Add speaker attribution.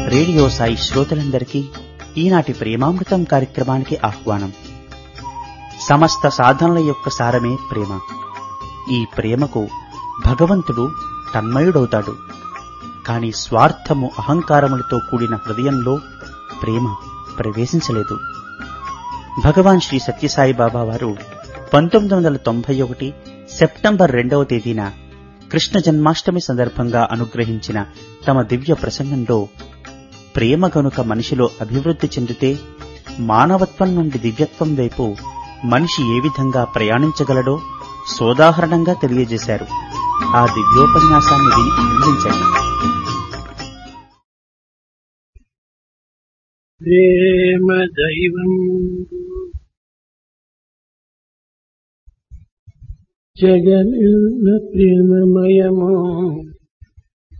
Speaker 1: radio Sai శ్రోతలందరికీ ఈనాటి ప్రేమామృతం కార్యక్రమానికి ఆహ్వానం సమస్త సాధనల యొక్క సారమే ప్రేమ ఈ ప్రేమకు భగవంతుడు తన్మయుడవుతాడు కాని స్వార్థము అహంకారములతో కూడిన హృదయంలో ప్రేమ ప్రవేశించలేదు భగవాన్ శ్రీ సత్యసాయి బాబా వారు పంతొమ్మిది వందల తొంభై ఒకటి సెప్టెంబర్ రెండవ తేదీన కృష్ణ జన్మాష్టమి సందర్భంగా అనుగ్రహించిన తమ దివ్య ప్రసంగంలో ప్రేమ గనుక మనిషిలో అభివృద్ధి చెందితే మానవత్వం నుండి దివ్యత్వం వైపు మనిషి ఏ విధంగా ప్రయాణించగలడో సోదాహరణంగా తెలియజేశారు ఆ దివ్యోపన్యాసాన్ని విని ఆనందించండి
Speaker 2: ప్రేమ దైవం జగమిల్ల ప్రేమమయము